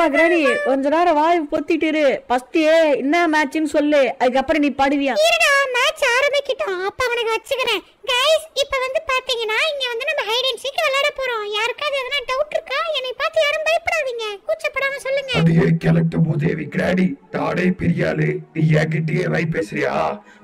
ஆமா கிராணி கொஞ்ச நேரம் வாய் பொத்திட்டு இரு ஃபர்ஸ்ட் என்ன மேட்ச்னு சொல்லு அதுக்கப்புறம் நீ பாடுவியா இருடா மேட்ச் ஆரம்பிக்கட்டும் அப்ப அவனுக்கு வச்சுக்கிறேன் கைஸ் இப்போ வந்து பாத்தீங்கன்னா இங்க வந்து நம்ம ஹைட் அண்ட் சீக் விளையாட போறோம் யாருக்காவது எதனா டவுட் இருக்கா என்னை பார்த்து யாரும் பயப்படாதீங்க கூச்சப்படாம சொல்லுங்க அதையே கிளட்டு மூதேவி கிராடி தாடே பெரியாளு நீ என்கிட்டயே வை பேசுறியா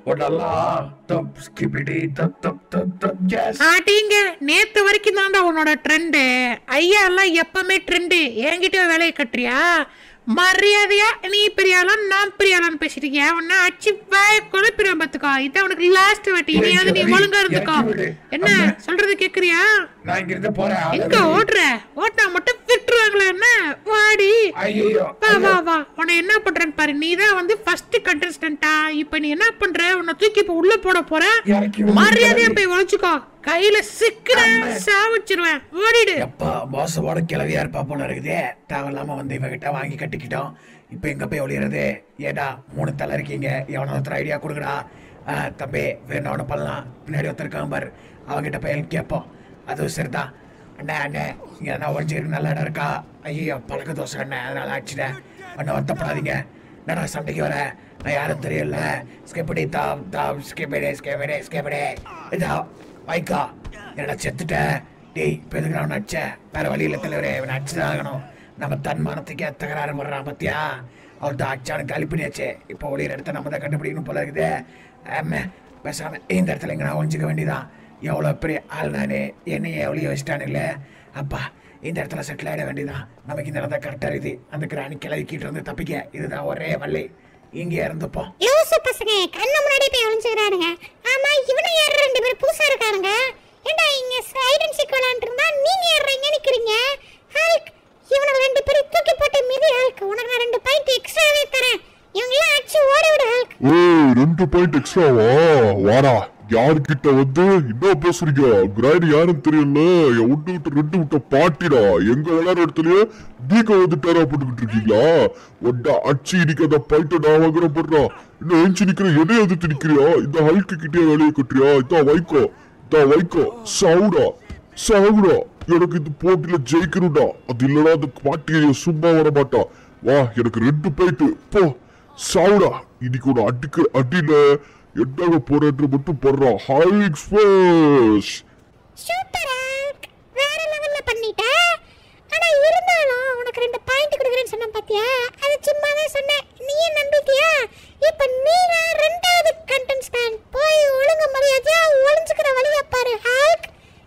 உடலாம் தப் ஸ்கிபிடி தப் தப் தப் தப் எஸ் ஆட்டிங்க நேத்து வரைக்கும் தான்டா உன்னோட ட்ரெண்டு ஐயா எல்லாம் எப்பவுமே ட்ரெண்டு என்கிட்ட வேலையை கட்டுறியா மரியாதையா நீ பெரியாளா நான் பெரியாளான்னு பேசிட்டீங்க உன்ன அடிச்சு வாய குழப்பிடுவேன் பாத்துக்கோ இதான் உனக்கு லாஸ்ட் வாட்டி இனியாவது நீ ஒழுங்கா இருந்துக்கோ என்ன சொல்றது கேக்குறியா நான் இங்க இருந்து போறேன் எங்க ஓடுற ஓட்டா மட்டும் விட்டுருவாங்களா என்ன வாடி ஐயோ வா வா வா உன்னை என்ன பண்றேன்னு பாரு நீ தான் வந்து ஃபர்ஸ்ட் கண்டஸ்டன்டா இப்போ நீ என்ன பண்ற உன்னை தூக்கி இப்போ உள்ள போட போற இறக்கி விடு. மரியாதையா போய் உழைச்சுக்கோ கையில சிக்கிற சாவிச்சிருவேன் ஓடிடு எப்பா மோசமான கிளவியா இருப்பா போல இருக்குதே தேவையில்லாம வந்து இவகிட்ட வாங்கி கட்டிக்கிட்டோம் இப்போ எங்க போய் ஒளியறது ஏடா மூணு தலை இருக்கீங்க எவனோ ஒருத்தர் ஐடியா கொடுக்குறா ஆ, தம்பி வேணும் ஒன்று பண்ணலாம் பின்னாடி ஒருத்தர் இருக்கான் பாரு அவங்கிட்ட போய் help கேட்போம் அதுவும் சரிதான் அண்ணே அண்ணே இங்கே என்ன ஒழிஞ்சிருக்கு நல்ல இடம் இருக்கா ஐயோ பழக்க தோசை அண்ணே அதனால ஆச்சுட்டேன் ஒன்றும் வருத்தப்படாதீங்க என்னடா சண்டைக்கு வர நான் யாரும் தெரியல ஸ்கேப்படி தாம் தாம் ஸ்கேப்படே ஸ்கேப்படே ஸ்கேப்படே இதா வைக்கா என்னடா செத்துட்டேன் டேய் இப்போ எதுக்கு அவனை அடிச்ச வேற வழியில் தலைவரே இவனை அடிச்சுதான் ஆகணும் நம்ம தன்மானத்துக்கே தகராறு பண்ணுறான் பத்தியா அவர்கிட்ட அடிச்சானு காலி பண்ணியாச்சு இப்போ ஒளியிற இடத்த நம்ம தான் கண்டுபிடிக்கணும் போல இருக்குது ஆமா பேசாம இந்த இடத்துல இங்கே நான் ஒழிஞ்சிக்க வேண்டியதான் எவ்வளோ பெரிய ஆள் நானே என்னையே ஒளிய வச்சுட்டானுங்களே அப்பா இந்த இடத்துல செட்டில் ஆகிட வேண்டியதான் நமக்கு இந்த இடத்த கரெக்டாக இருக்குது அந்த கிராணி கிளவிக்கிட்டு இருந்து தப்பிக்க இதுதான் ஒரே வள்ளி இங்கே இருந்துப்போம் லூசு பசங்க கண்ணு முன்னாடி போய் ஒளிஞ்சுக்கிறானுங்க ஆமா இவனை யாரு ரெண்டு பேரும் புதுசா இருக்கானுங்க ஏண்டா இங்க ஹைட் அண்ட் சீக் விளையாண்டு இருந்தா நீங்க யாரு இங்க நிக்கிறீங்க ஹல்க் இவனை ரெண்டு பேரும் தூக்கி போட்டு மிதி ஹல்க் உனக்கு நான் ரெண்டு பாயிண்ட் எக்ஸ்ட்ராவே தரேன் இவங்கெல்லாம் அடிச்சு ஓட விடு ஹல்க் ஏய் ரெண்டு பாயிண்ட் எக்ஸ்ட்ராவா வாடா யார்கிட்ட வந்து என்ன பேசுறீங்க கிராடி யாருன்னு தெரியல என் விட்டு விட்டு ரெண்டு விட்ட பாட்டிடா எங்க விளையாடுற இடத்துலயே பீக்க வந்து டேரா போட்டுக்கிட்டு இருக்கீங்களா ஒட்டா அடிச்சு இடிக்க அந்த பாயிண்ட நான் வாங்குற போடுறா இன்னும் எஞ்சி நிக்கிற எதைய எதிர்த்து நிக்கிறியா இந்த ஹல்க்கு கிட்டே வேலையை கட்டுறியா இதான் வைக்கோ இதான் வைக்கோ சவுடா சவுடா எனக்கு இந்த போட்டியில ஜெயிக்கணும்டா அது இல்லடா அந்த பாட்டியை சும்மா வர மாட்டா வா எனக்கு ரெண்டு பாயிண்ட் போ சாவுடா இன்னைக்கு ஒரு அடிக்க அடியில எட்டாக போறேன்ற மட்டும் போடுறான் ஹை எக்ஸ்பிரஸ் சூப்பர் ஹல்க் வேற லெவல்ல பண்ணிட்ட ஆனா இருந்தாலும் உனக்கு ரெண்டு பாயிண்ட் கொடுக்குறேன்னு சொன்னேன் பாத்தியா அது சும்மா தான் சொன்னேன் நீயே நம்பிட்டியா இப்ப நீ தான் ரெண்டாவது கண்டென்ட் போய் ஒழுங்கு மரியாதையா ஒளிஞ்சுக்கிற வழியா பாரு ஹல்க்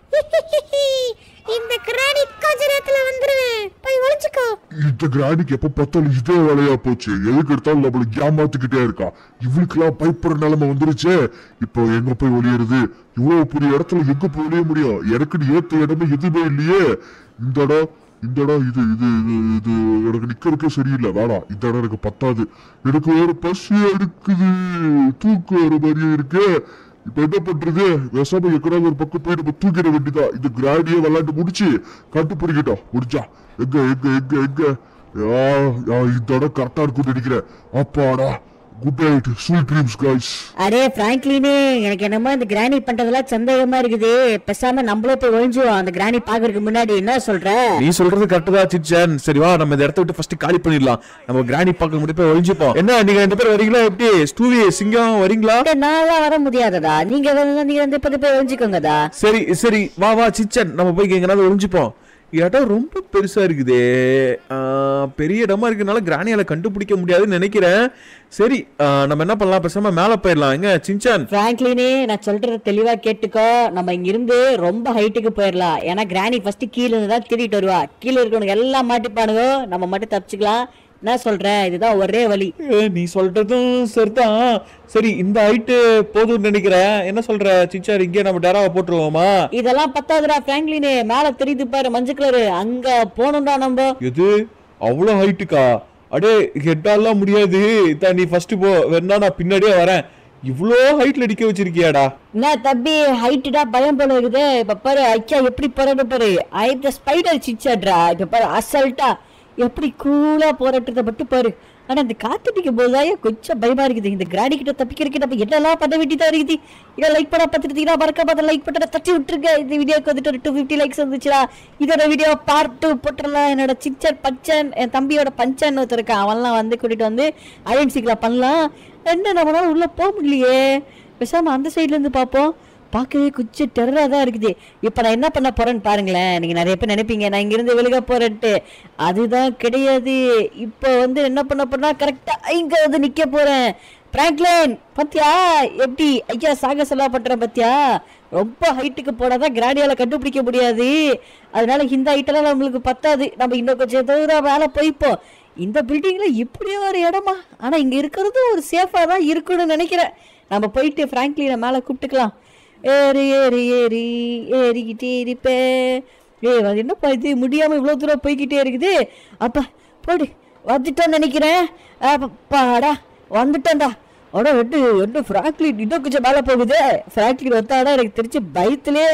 இந்த கிராணி கொஞ்ச நேரத்துல வந்துருவேன் போய் ஒளிஞ்சுக்கோ இந்த கிராணிக்கு எப்ப பார்த்தாலும் இதே வேலையா போச்சு எதுக்கு எடுத்தாலும் நம்மள ஏமாத்திக்கிட்டே இருக்கா இவளுக்கெல்லாம் பயப்படுற நிலைமை வந்துருச்சே இப்போ எங்க போய் ஒளியறது இவ்வளவு பெரிய இடத்துல எங்க போய் ஒளிய முடியும் எனக்கு ஏத்த இடமே எதுவுமே இல்லையே இந்த இடம் இந்த இடம் இது இது இது இது எனக்கு நிக்கிறதுக்கே சரியில்லை வேணாம் இந்த இடம் எனக்கு பத்தாது எனக்கு வேற பசி எடுக்குது தூக்கம் வர மாதிரியே இருக்கு இப்ப என்ன பண்றது விஷம எக்கடாவது ஒரு பக்கம் போய் நம்ம தூக்கிட வேண்டியதா இந்த கிராடியே விளையாண்டு முடிச்சு கட்டுப்பிடிக்கிட்டோம் முடிச்சா எங்க எங்க எங்க எங்க யா, யா, இந்த இடம் கரெக்டா இருக்கும்னு நினைக்கிறேன் அப்பாடா good night sweet dreams guys அடே பிராங்க்லினே எனக்கு என்னமோ இந்த கிராணி பண்றதெல்லாம் சந்தேகமா இருக்குது பேசாம நம்மளே போய் ஒழிஞ்சுவோம் அந்த கிராணி பாக்குறதுக்கு முன்னாடி என்ன சொல்ற நீ சொல்றது கரெக்ட் தான் சிச்சன் சரி வா நம்ம இந்த இடத்த விட்டு ஃபர்ஸ்ட் காலி பண்ணிடலாம் நம்ம கிராணி பார்க்க முடியும் போய் ஒழிஞ்சுப்போம் என்ன நீங்க ரெண்டு பேரும் வரீங்களா எப்படி ஸ்டூவி சிங்கம் வரீங்களா அடே, நான்லாம் வர முடியாதடா நீங்க வந்து நீங்க வந்து இப்ப போய் ஒழிஞ்சுக்கோங்கடா சரி சரி வா வா சிச்சன் நம்ம போய் எங்கனாவது ஒழிஞ்சுப்போம் இடம் ரொம்ப பெருசா இருக்குதே ஆ, பெரிய இடமா இருக்கனால கிராணியால கண்டுபிடிக்க முடியாதுன்னு நினைக்கிறேன் சரி ஆ, நம்ம என்ன பண்ணலாம் பேசாம மேல போயிடலாம் எங்க சின்சான் பிராங்க்லினே நான் சொல்றத தெளிவா கேட்டுக்கோ நம்ம இங்க இருந்து ரொம்ப ஹைட்டுக்கு போயிடலாம் ஏன்னா கிராணி ஃபர்ஸ்ட் கீழ இருந்து தான் திருடிட்டு வருவா கீழ இருக்கவனுக்கு எல்லாம் மாட்டிப்பானுங்க நம்ம மட்டும் தப்பிச்சுக்கலாம் என்ன சொல்ற இதுதான் ஒரே வழி ஏ, நீ சொல்றதும் சரிதான் சரி இந்த ஹைட்டு போதும்னு நினைக்கிறேன் என்ன சொல்ற சிச்சார் இங்கே நம்ம டேராவை போட்டுருவோமா இதெல்லாம் பத்தாதுடா பிராங்க்லினே மேல தெரியுது பாரு மஞ்சள் கலரு அங்க போகணும்டா நம்ம எது அவ்வளோ ஹைட்டுக்கா அடே ஹெட்டாலாம் முடியாது இதான் நீ ஃபர்ஸ்ட் போ வேணா நான் பின்னாடியே வரேன் இவ்வளோ ஹைட்ல அடிக்க வச்சிருக்கியாடா என்ன தம்பி ஹைட்டுடா பயம் போல இருக்குது இப்ப பாரு ஐயா எப்படி போறாரு பாரு ஐ த ஸ்பைடர் சிச்சாட்ரா இப்ப பாரு அசல்ட்டா எப்படி கூலா போராட்டத்தை மட்டும் பாரு ஆனா இந்த காத்தடிக்கும் போதுதான் கொஞ்சம் பயமா இருக்குது இந்த கிராடி கிட்ட தப்பிக்கிறதுக்கு நம்ம என்னெல்லாம் பண்ண வேண்டியதா இருக்குது இதை லைக் பண்ண பார்த்துட்டு மறக்க பார்த்து லைக் பண்ண தட்டி விட்டுருங்க இந்த வீடியோக்கு வந்துட்டு ஒரு டூ ஃபிஃப்டி லைக்ஸ் வந்துச்சுடா இதோட வீடியோ பார்ட் டூ போட்டுடலாம் என்னோட சிச்சர் பச்சன் என் தம்பியோட பஞ்சன் ஒருத்தர் இருக்கான் அவன்லாம் வந்து கூட்டிட்டு வந்து ஐடென்சிக்கலா பண்ணலாம் என்ன நம்மளால உள்ள போக முடியலையே பேசாம அந்த சைட்ல இருந்து பார்ப்போம் பார்க்கவே கொஞ்சம் டெரராக தான் இருக்குது இப்போ நான் என்ன பண்ண போறேன்னு பாருங்களேன் நீங்கள் நிறைய பேர் நினைப்பீங்க நான் இங்கிருந்து விலக போறேன்ட்டு அதுதான் கிடையாது இப்போ வந்து என்ன பண்ண போறேன்னா கரெக்டாக இங்கே வந்து நிற்க போறேன் பிராங்க்லைன் பத்தியா எப்படி ஐயா சாகசலாம் பண்றேன் பத்தியா ரொம்ப ஹைட்டுக்கு போனாதான் கிராடியால கண்டுபிடிக்க முடியாது அதனால இந்த ஹைட்டெல்லாம் நம்மளுக்கு பத்தாது நம்ம இன்னும் கொஞ்சம் தூரம் மேலே போய்ப்போம் இந்த பில்டிங்ல இப்படியே ஒரு இடமா ஆனா இங்க இருக்கிறது ஒரு சேஃபா தான் இருக்குன்னு நினைக்கிறேன் நம்ம போயிட்டு பிராங்க்லினை மேலே கூப்பிட்டுக்கலாம் ஏறி ஏறி ஏறி ஏறிக்கிட்டே இருப்பேன் ஏய் அது என்னப்பா இது முடியாம இவ்வளோ தூரம் போய்கிட்டே இருக்குது அப்பா போடு வந்துட்டோன்னு நினைக்கிறேன் பாடா வந்துட்டேன்டா அட எட்டு எட்டு ஃப்ராங்க்லின் இன்னும் கொஞ்சம் மேலே போகுது ஃப்ராங்க்லின் வந்தாடா எனக்கு தெரிஞ்சு பயத்திலே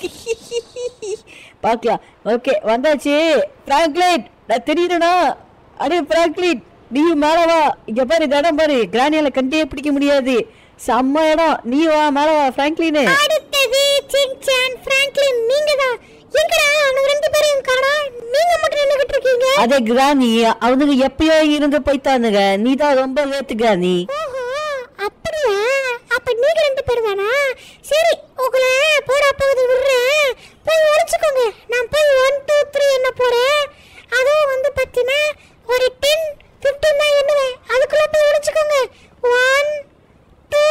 பார்க்கலாம் ஓகே வந்தாச்சு ஃப்ராங்க்லின் நான் தெரியுறேனா அடே ஃப்ராங்க்லின் நீயும் மேலே வா இங்க பாரு இந்த இடம் பாரு கிராணியால கண்டே பிடிக்க முடியாது செம்ம இடம் நீ வா மேலே வா ஃப்ராங்க்லினு அடுத்தது சின்சான் பிராங்க்லின் நீங்க தான் எங்கடா அவங்க ரெண்டு பேரையும் காணா நீங்க மட்டும் நின்னுகிட்டு இருக்கீங்க அதே கிராணி அவனுங்க எப்பயோ இருந்து போய்த்தானுங்க நீ தான் ரொம்ப லேத்து கிராணி ஓஹோ அப்படியா அப்ப நீங்க ரெண்டு பேர் தானா சரி உங்களை போடா போகுது விடுறேன் போய் ஒழிச்சுக்கோங்க நான் போய் ஒன் டூ த்ரீ என்ன போறேன் அதுவும் வந்து பார்த்தீங்கன்னா ஒரு டென் ஃபிஃப்டின் தான் எண்ணுவேன் அதுக்குள்ள போய் ஒழிச்சுக்கோங்க ஒன் டூ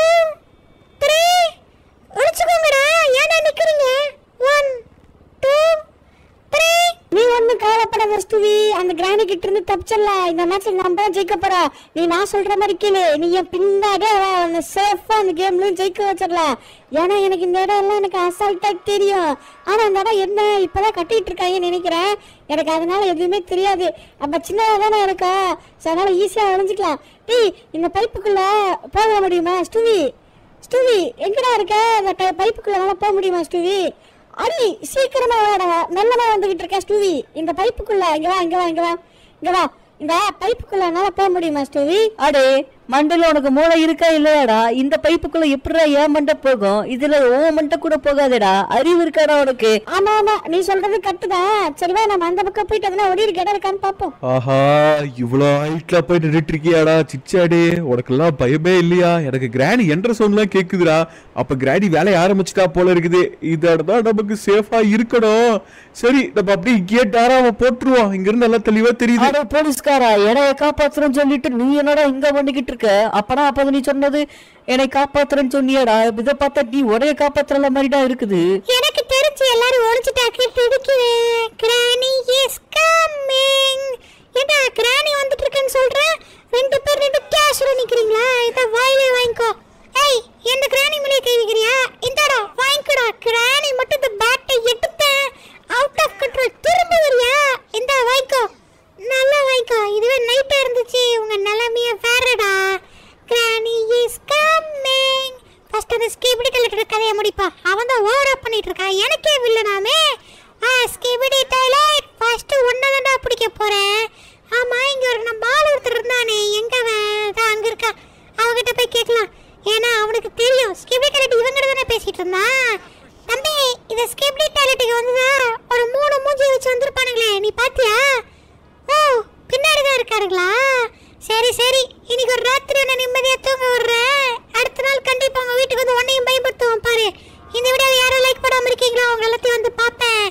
த்ரீ ஒழிச்சுக்கோங்கடா ஏன்டா நிக்கிறீங்க ஒன் டூ த்ரீ நீ ஒன்றும் கவலைப்படாத ஸ்டுவி அந்த கிராணி கிட்ட இருந்து தப்பிச்சிடல இந்த மேட்ச்ல நம்ம தான் ஜெயிக்க போறா நீ நான் சொல்ற மாதிரி கேளு நீ என் பின்னாடியே சேஃபா அந்த கேம்லயும் ஜெயிக்க வச்சிடலாம் ஏன்னா எனக்கு இந்த இடம் எல்லாம் எனக்கு அசால்ட்டா தெரியும் ஆனா இந்த இடம் என்ன இப்பதான் கட்டிட்டு இருக்காங்கன்னு நினைக்கிறேன் எனக்கு அதனால எதுவுமே தெரியாது அப்ப சின்னதா தானே இருக்கும் ஸோ அதனால ஈஸியா அடைஞ்சிக்கலாம் டேய் இந்த பைப்புக்குள்ள போக முடியுமா ஸ்டுவி ஸ்டூவி எங்கடா இருக்க அந்த ட- பைப்புக்குள்ள நல்லா போக முடியுமா ஸ்டூவி அடி சீக்கிரமா வாடா மெல்லமா வந்துகிட்டு இருக்க ஸ்டூவி இந்த பைப்புக்குள்ள இங்க வா இங்க வா இங்க வா இங்க வா இந்த பைப்புக்குள்ள என்னால போக முடியுமா ஸ்டூவி அடே மண்டையில உனக்கு மூளை இருக்கா இல்லையாடா இந்த பைப்புக்குள்ள எப்படிடா ஏன் மண்டை போகும் இதுல ஓ மண்டை கூட போகாதேடா அறிவு இருக்காடா உனக்கு ஆமா ஆமா நீ சொல்றது கரெக்ட் தான் சரி வா நம்ம அந்த பக்கம் போயிட்டு வந்து ஓடி இடம் இருக்கான்னு பாப்போம் ஆஹா இவ்வளோ ஹைட்ல போய் நின்றுட்டு இருக்கியாடா சிச்சாடே உனக்கெல்லாம் பயமே இல்லையா எனக்கு கிராணி என்ற சவுண்ட்லாம் கேக்குதுடா அப்ப கிராணி வேலையை ஆரம்பிச்சிட்டா போல இருக்குது இதோட தான் நமக்கு சேஃபா இருக்கணும் சரி நம்ம அப்படியே இங்கேயே டாராவை போட்டுருவோம் இங்க இருந்து நல்லா தெளிவா தெரியுது அட போலீஸ்காரா என்னைய காப்பாத்துறேன்னு சொல்லிட்டு நீ என்னடா இங்க பண்ணிக்கிட்டு இருக்க அப்பனா அப்ப நீ சொன்னது என்னை காப்பாத்துறேன்னு சொன்னியாடா இதை பார்த்தா நீ உடைய காப்பாத்துற மாதிரிடா இருக்குது எனக்கு தெரிஞ்சு எல்லாரும் ஒளிச்சிட்டாக்கு பிடிக்கிறேன் கிராணி இஸ் கம்மிங் ஏண்டா கிராணி வந்துட்டு இருக்கேன்னு சொல்றேன் ரெண்டு பேர் ரெண்டு கேஷ்ல நிக்கிறீங்களா இத வாயிலே வாங்கிக்கோ ஏய் எந்த கிராணி மேலே கை வைக்கிறியா இந்தாடா வாங்கிக்கோடா கிராணி மட்டும் இந்த பேட்டை எடுத்தேன் அவுட் ஆஃப் கண்ட்ரோல் திரும்ப வரியா இந்தா வாங்கிக்கோ நல்லா வாங்கிக்கோ இதுவே நைட்டா இருந்துச்சு உங்க நிலைமைய வேறடா கிராணி இஸ் கம்மிங் ஃபர்ஸ்ட் அந்த ஸ்கிபிடி டைலட்டோட கதையை முடிப்பா அவன் தான் ஓவர் அப் பண்ணிட்டு இருக்கான் எனக்கே வில்லனாமே ஆ ஸ்கிபிடி டைலட் ஃபர்ஸ்ட் ஒன்னதான்டா பிடிக்க போறேன் ஆமா இங்க ஒரு நம்ம ஆள் ஒருத்தர் இருந்தானே எங்க அவன் தான் அங்க இருக்கா அவகிட்ட போய் கேட்கலாம் ஏன்னா அவனுக்கு தெரியும் ஸ்கிபிடி டைலட் இவங்கிட்ட தானே பேசிட்டு இருந்தான் தம்பி இந்த ஸ்கிபிடி டைலட்டுக்கு வந்துதான் ஒரு மூணு மூஞ்சி வச்சு வந்திருப்பானுங்களே நீ பாத்தியா ஓ பின்னாடி தான் இருக்காருங்களா சரி சரி இன்னைக்கு ஒரு ராத்திரி உன்னை நிம்மதியா தூங்க விடுறேன் அடுத்த நாள் கண்டிப்பா உங்க வீட்டுக்கு வந்து உன்னையும் பயன்படுத்துவோம் பாரு இந்த வீடியோ யாரும் லைக் பண்ணாம இருக்கீங்களோ அவங்க எல்லாத்தையும் வந்து பார்ப்பேன்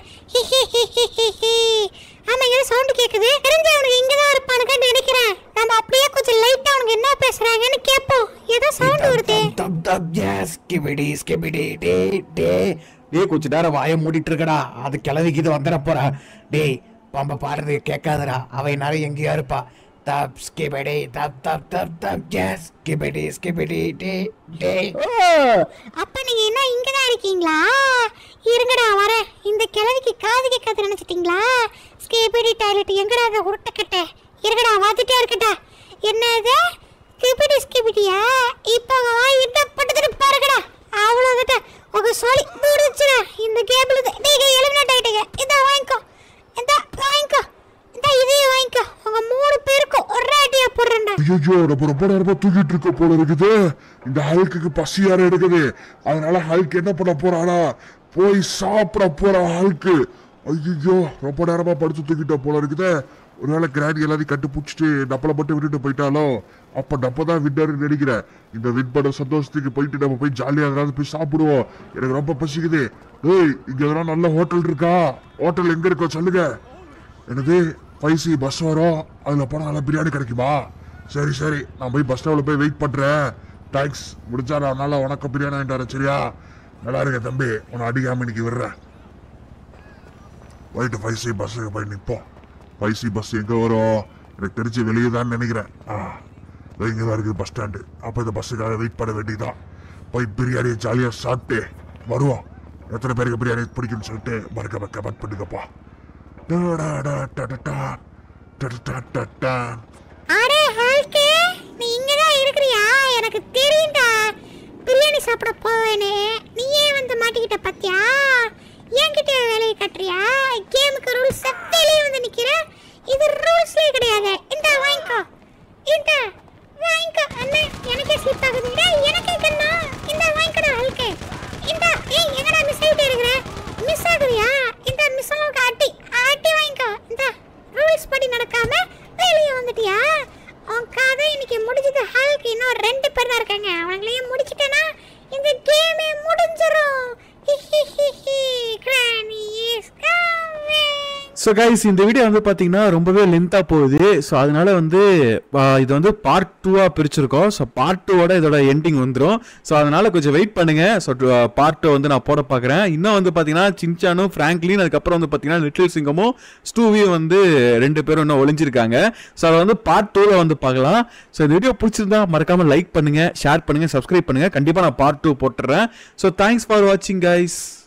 ஆமா இங்க சவுண்ட் கேக்குது தெரிஞ்ச அவனுக்கு இங்க தான் இருப்பானுங்கன்னு நினைக்கிறேன் நம்ம அப்படியே கொஞ்சம் லைட்டா அவனுக்கு என்ன பேசுறாங்கன்னு கேட்போம் ஏதோ சவுண்ட் வருது தப் தப் எஸ் ஸ்கிபிடி ஸ்கிபிடி டே டே டேய் கொஞ்ச நேரம் வாயை மூடிட்டு இருக்கடா அது கிளவிக்கு இது வந்துட போறா டேய் பம்ப பாடுறது கேட்காதடா அவ நேரம் எங்கேயா இருப்பா தப் ஸ்கிபிடி தப் தப் தப் தப் எஸ் ஸ்கிபிடி ஸ்கிபிடி டே டே ஓ அப்ப நீங்க என்ன இங்க தான் இருக்கீங்களா இருங்கடா வரேன் இந்த கிழவிக்கு காது கேட்காது நினைச்சிட்டீங்களா ஸ்கேபிடி டாய்லெட் எங்கடா அந்த உருட்டக்கட்ட இருங்கடா வாத்துட்டே இருக்கட்டா என்னது ஸ்கிபிடி ஸ்கிபிடியா இப்போ உங்க வாய் என்ன பட்டதுன்னு பாருங்கடா அவ்வளோதான் உங்க சொல்லி முடிச்சுடா இந்த கேபிள் நீங்க எலிமினேட் ஆயிட்டீங்க இந்தா வாங்கிக்கோ இந்தா வாங்கிக்கோ இந்தா இதையும் வாங்கிக்கோ உங்க மூணு பேருக்கும் ஒரே அடியா போடுறேன்டா ஐயோ நம்ம ரொம்ப நேரமா தூக்கிட்டு இருக்க போல இருக்குது இந்த ஹல்க்குக்கு பசி யார எடுக்குது அதனால ஹல்க் என்ன பண்ண போறானா போய் சாப்பிட போறான் ஹல்க்கு ஐயோ ரொம்ப நேரமா படுத்து தூக்கிட்ட போல இருக்குது ஒருவேளை கிராணி எல்லாத்தையும் கட்டு பிடிச்சிட்டு டப்பலை மட்டும் விட்டுட்டு போயிட்டாலோ அப்ப நம்ம தான் வின்னர்னு நினைக்கிறேன் இந்த வின் பண்ண சந்தோஷத்துக்கு போயிட்டு நம்ம போய் ஜாலியா ஏதாவது போய் சாப்பிடுவோம் எனக்கு ரொம்ப பசிக்குது ஏய் இங்க எதனா நல்ல ஹோட்டல் இருக்கா ஹோட்டல் எங்க இருக்கோ சொல்லுங்க எனது பைசி பஸ் வரும் அதில் போனால் நல்லா பிரியாணி கிடைக்குமா சரி சரி நான் போய் பஸ் ஸ்டாப்பில் போய் வெயிட் பண்ணுறேன் தேங்க்ஸ் முடிஞ்சா நான் நல்லா உனக்கு பிரியாணி வாங்கிட்டு வரேன் சரியா நல்லா இருக்க தம்பி உன்னை அடிக்காம இன்னைக்கு விடுறேன் போயிட்டு பைசி பஸ்ஸுக்கு போய் நிற்போம் பைசி பஸ் எங்கே வரும் எனக்கு தெரிஞ்சு வெளியே தான் நினைக்கிறேன் ஆ இங்கே தான் இருக்குது பஸ் ஸ்டாண்டு அப்போ இந்த பஸ்ஸுக்காக வெயிட் பண்ண வேண்டியதுதான் போய் பிரியாணியை ஜாலியாக சாப்பிட்டு வருவோம் எத்தனை பேருக்கு பிரியாணி பிடிக்கும்னு சொல்லிட்டு மறக்காம கமெண்ட் பண்ணுங்கப்பா டா-டா-டா-டா-டா. டா-டா-டா-டா. அடே ஹல்கே நீ இங்க தான் இருக்கிறியா எனக்கு தெரியும்டா பிரியாணி சாப்பிட போவேனே நீயே வந்து மாட்டிக்கிட்ட பாத்தியா என்கிட்ட வேலையை கட்டுறியா கேமுக்கு ரூல்ஸ் வெளியே வந்து நிக்கிற இது ரூல்ஸ்லே கிடையாது இந்த வாங்கிக்கோ இந்த வாங்கிக்கோ அண்ணே எனக்கே சீட் ஆகுதுடா எனக்கே கண்ணா இந்த வாங்கிக்கடா ஹல்கே இந்த ஏய் எங்கடா மிஸ் ஆயிட்டே இருக்கிற மிஸ் ஆகுறியா இந்த மிஸ் அளவுக்கு அட்டி அட்டி வாங்கிக்கோ இந்த ரூல்ஸ் படி நடக்காம வெளியே வந்துட்டியா உன் கதை இன்னைக்கு முடிஞ்சது ஹல்க் இன்னும் ரெண்டு பேர் தான் இருக்காங்க அவங்களையும் முடிச்சிட்டேனா இந்த கேமே முடிஞ்சிரும் Granny is coming. So guys இந்த வீடியோ வந்து பார்த்தீங்கன்னா ரொம்பவே லென்த்தாக போகுது ஸோ அதனால வந்து ஆ, இது வந்து பார்ட் டூவாக பிரிச்சிருக்கோம் ஸோ பார்ட் டூவோட இதோட எண்டிங் வந்துடும் ஸோ அதனால கொஞ்சம் வெயிட் பண்ணுங்க ஸோ பார்ட் டூ வந்து நான் போட பார்க்குறேன் இன்னும் வந்து பார்த்தீங்கன்னா சின்சானும் ஃப்ராங்க்லின் அதுக்கப்புறம் வந்து பார்த்தீங்கன்னா லிட்டில் சிங்கமும் ஸ்டூவியும் வந்து ரெண்டு பேரும் இன்னும் ஒளிஞ்சிருக்காங்க ஸோ அதை வந்து பார்ட் டூவில் வந்து பார்க்கலாம் ஸோ இந்த வீடியோ பிடிச்சிருந்தா மறக்காம லைக் பண்ணுங்க ஷேர் பண்ணுங்க சப்ஸ்கிரைப் பண்ணுங்க கண்டிப்பாக நான் பார்ட் டூ போட்டுறேன் ஸோ தேங்க்ஸ் ஃபார் வாட்சிங் கைஸ்